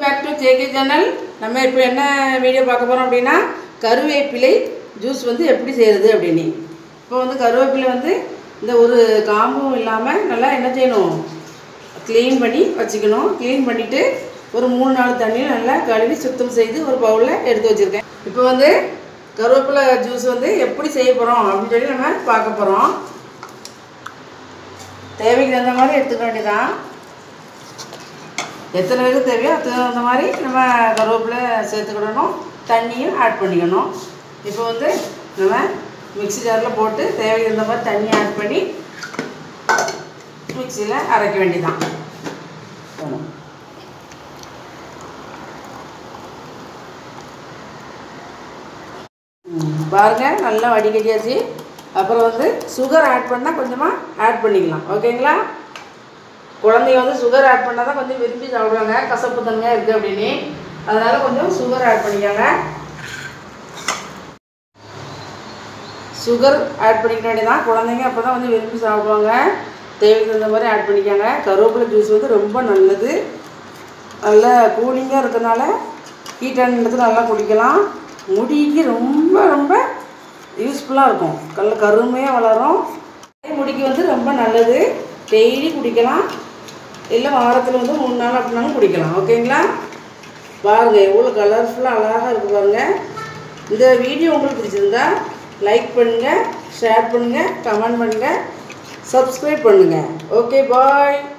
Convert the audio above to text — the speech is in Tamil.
பேக் டு ஜேகே சேனல் நம்ம இப்போ என்ன வீடியோ பார்க்க போகிறோம் அப்படின்னா கருவேப்பிலை ஜூஸ் வந்து எப்படி செய்கிறது அப்படின்னு இப்போ வந்து கருவேப்பிலை வந்து இந்த ஒரு காம்பும் இல்லாமல் நல்லா என்ன செய்யணும் க்ளீன் பண்ணி வச்சுக்கணும் க்ளீன் பண்ணிவிட்டு ஒரு மூணு நாலு தண்ணியில் நல்லா கழுவி சுத்தம் செய்து ஒரு பவுலில் எடுத்து வச்சுருக்கேன் இப்போ வந்து கருவேப்பிலை ஜூஸ் வந்து எப்படி செய்ய போகிறோம் அப்படின்னு சொல்லி நம்ம பார்க்க போகிறோம் தேவைக்கு தகுந்த மாதிரி எடுத்துக்க வேண்டியதான் எத்தனை பேருக்கு தேவையோ அதுக்கு தகுந்த மாதிரி நம்ம கருவேப்பிலை சேர்த்துக்கிடணும் தண்ணியும் ஆட் பண்ணிக்கணும் இப்போ வந்து நம்ம மிக்ஸி ஜாரில் போட்டு தேவைக்கு தகுந்த மாதிரி தண்ணி ஆட் பண்ணி மிக்சியில் அரைக்க வேண்டியதான் பாருங்கள் நல்லா வடிகட்டியாச்சு அப்புறம் வந்து சுகர் ஆட் பண்ணால் கொஞ்சமாக ஆட் பண்ணிக்கலாம் ஓகேங்களா குழந்தைங்க வந்து சுகர் ஆட் பண்ணால் தான் கொஞ்சம் விரும்பி சாப்பிடுவாங்க கசப்பு தன்மையாக இருக்குது அப்படின்னு அதனால் கொஞ்சம் சுகர் ஆட் பண்ணிக்கோங்க சுகர் ஆட் பண்ணிக்க வேண்டியதான் குழந்தைங்க அப்போ தான் வந்து விரும்பி சாப்பிடுவாங்க தேவைக்கு தகுந்த மாதிரி ஆட் பண்ணிக்கோங்க கருவேப்பிலை ஜூஸ் வந்து ரொம்ப நல்லது நல்லா கூலிங்காக இருக்கிறதுனால ஹீட்டான இடத்துல நல்லா குடிக்கலாம் முடிக்கு ரொம்ப ரொம்ப யூஸ்ஃபுல்லாக இருக்கும் நல்ல கருமையாக வளரும் முடிக்கு வந்து ரொம்ப நல்லது டெய்லி குடிக்கலாம் இல்லை வாரத்தில் வந்து மூணு நாள் அப்படினாலும் குடிக்கலாம் ஓகேங்களா பாருங்கள் எவ்வளோ கலர்ஃபுல்லாக அழகாக இருக்குது பாருங்கள் இந்த வீடியோ உங்களுக்கு பிடிச்சிருந்தா லைக் பண்ணுங்கள் ஷேர் பண்ணுங்கள் கமெண்ட் பண்ணுங்கள் சப்ஸ்கிரைப் பண்ணுங்கள் ஓகே பாய்